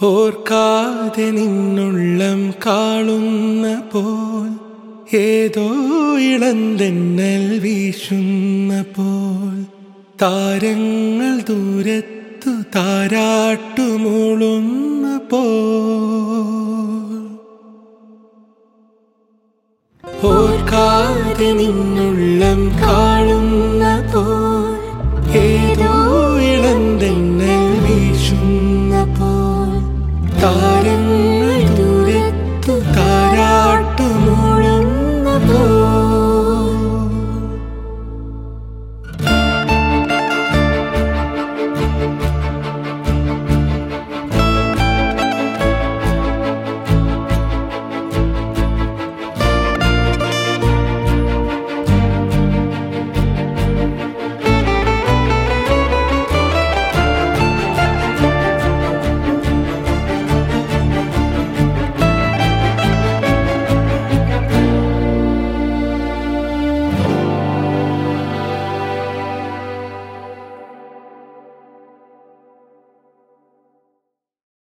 ഓർക്കാതെ നിന്നുള്ളം കാളുന്ന പോൽ ഏതോ ഇളന്തെന്നൽ വീശുന്ന പോൽ താരങ്ങൾ ദൂരത്തു താരാട്ടുമൂളുന്ന പോൽ ഓർക്കാതെ നിന്നുള്ളം കാളുന്ന